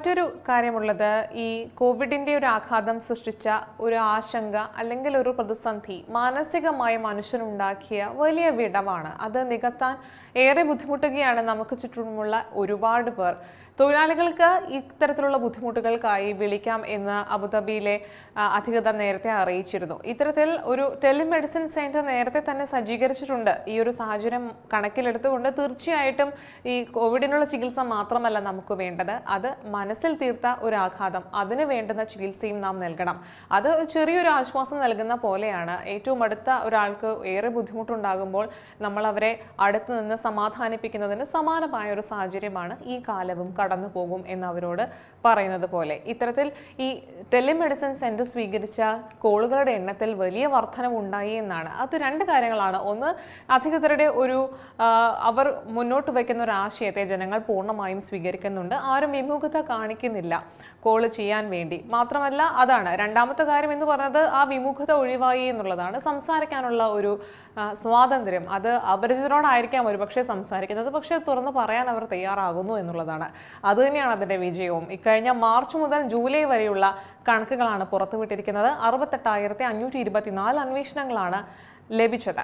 മറ്റൊരു കാര്യമുള്ളത് ഈ കോവിഡിന്റെ ഒരു ആഘാതം സൃഷ്ടിച്ച ഒരു ആശങ്ക അല്ലെങ്കിൽ ഒരു പ്രതിസന്ധി മാനസികമായി മനുഷ്യനുണ്ടാക്കിയ വലിയ വിടവാണ് അത് നികത്താൻ ഏറെ ബുദ്ധിമുട്ടുകയാണ് നമുക്ക് ചുറ്റുമുള്ള ഒരുപാട് പേർ തൊഴിലാളികൾക്ക് ഇത്തരത്തിലുള്ള ബുദ്ധിമുട്ടുകൾക്കായി വിളിക്കാം എന്ന് അബുദാബിയിലെ ആ, അധികൃതർ നേരത്തെ അറിയിച്ചിരുന്നു ഇത്തരത്തിൽ ഒരു ടെലിമെഡിസിൻ സെന്റർ നേരത്തെ തന്നെ സജ്ജീകരിച്ചിട്ടുണ്ട് ഈ ഒരു സാഹചര്യം കണക്കിലെടുത്തുകൊണ്ട് തീർച്ചയായിട്ടും ഈ കോവിഡിനുള്ള ചികിത്സ മാത്രമല്ല നമുക്ക് വേണ്ടത് അത് മനസ്സിൽ തീർത്ത ഒരു ആഘാതം അതിന് വേണ്ടുന്ന ചികിത്സയും നാം നൽകണം അത് ചെറിയൊരു ആശ്വാസം നൽകുന്ന പോലെയാണ് ഏറ്റവും അടുത്ത ഒരാൾക്ക് ഏറെ ബുദ്ധിമുട്ടുണ്ടാകുമ്പോൾ നമ്മൾ അവരെ അടുത്ത് നിന്ന് സമാധാനിപ്പിക്കുന്നതിന് സമാനമായ ഒരു സാഹചര്യമാണ് ഈ കാലവും കടന്നു പോകും എന്ന് അവരോട് പറയുന്നത് പോലെ ഇത്തരത്തിൽ ഈ ടെലിമെഡിസിൻ സെന്റർ സ്വീകരിച്ച കോളുകളുടെ എണ്ണത്തിൽ വലിയ വർധനവ് ഉണ്ടായി എന്നാണ് അത് രണ്ട് കാര്യങ്ങളാണ് ഒന്ന് അധികൃതരുടെ ഒരു ആ, അവർ മുന്നോട്ട് വയ്ക്കുന്ന ഒരു ആശയത്തെ ജനങ്ങൾ പൂർണ്ണമായും സ്വീകരിക്കുന്നുണ്ട് ആരും വിമുഖത കാണിക്കുന്നില്ല കോള് ചെയ്യാൻ വേണ്ടി മാത്രമല്ല അതാണ് രണ്ടാമത്തെ കാര്യം എന്ന് പറഞ്ഞത് ആ വിമുഖത ഒഴിവായി എന്നുള്ളതാണ് സംസാരിക്കാനുള്ള ഒരു ആ, സ്വാതന്ത്ര്യം അത് അപരിചിതരോടായിരിക്കാം ഒരുപക്ഷെ സംസാരിക്കുന്നത് പക്ഷേ തുറന്ന് പറയാൻ അവർ തയ്യാറാകുന്നു എന്നുള്ളതാണ് അത് തന്നെയാണ് അതിന്റെ വിജയവും ഇക്കഴിഞ്ഞ മാർച്ച് മുതൽ ജൂലൈ വരെയുള്ള കണക്കുകളാണ് പുറത്തുവിട്ടിരിക്കുന്നത് അറുപത്തെട്ടായിരത്തി അഞ്ഞൂറ്റി ഇരുപത്തിനാല് അന്വേഷണങ്ങളാണ് ലഭിച്ചത്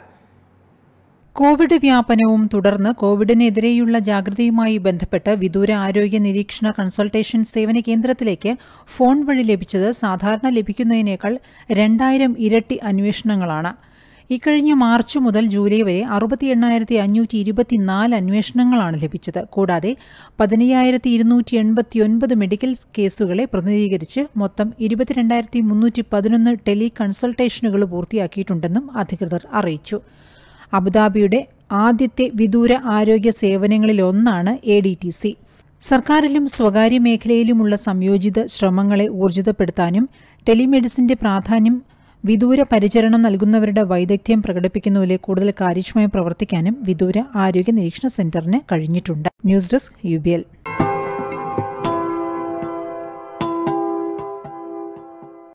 കോവിഡ് വ്യാപനവും തുടർന്ന് കോവിഡിനെതിരെയുള്ള ജാഗ്രതയുമായി ബന്ധപ്പെട്ട് വിദൂര ആരോഗ്യ നിരീക്ഷണ കൺസൾട്ടേഷൻ സേവന കേന്ദ്രത്തിലേക്ക് ഫോൺ വഴി ലഭിച്ചത് സാധാരണ ലഭിക്കുന്നതിനേക്കാൾ രണ്ടായിരം ഇരട്ടി അന്വേഷണങ്ങളാണ് ഇക്കഴിഞ്ഞ മാർച്ച് മുതൽ ജൂലൈ വരെ അറുപത്തി എണ്ണായിരത്തി അഞ്ഞൂറ്റി ഇരുപത്തിനാല് അന്വേഷണങ്ങളാണ് ലഭിച്ചത് കൂടാതെ പതിനയ്യായിരത്തി ഇരുന്നൂറ്റി എൺപത്തിയൊൻപത് മെഡിക്കൽ കേസുകളെ പ്രതിനിധീകരിച്ച് മൊത്തം ഇരുപത്തിരണ്ടായിരത്തി മുന്നൂറ്റി പതിനൊന്ന് ടെലി കൺസൾട്ടേഷനുകൾ പൂർത്തിയാക്കിയിട്ടുണ്ടെന്നും അധികൃതർ അറിയിച്ചു അബുദാബിയുടെ ആദ്യത്തെ വിദൂര ആരോഗ്യ സേവനങ്ങളിലൊന്നാണ് എ ഡി ടി സി സർക്കാരിലും സ്വകാര്യ മേഖലയിലുമുള്ള സംയോജിത ശ്രമങ്ങളെ ഊർജിതപ്പെടുത്താനും ടെലിമെഡിസിന്റെ പ്രാധാന്യം വിദൂര പരിചരണം നൽകുന്നവരുടെ വൈദഗ്ധ്യം പ്രകടിപ്പിക്കുന്നതിലെ കൂടുതൽ കാര്യക്ഷമമായി പ്രവർത്തിക്കാനും വിദൂര ആരോഗ്യ നിരീക്ഷണ സെന്ററിന് കഴിഞ്ഞിട്ടുണ്ട് news desk U B L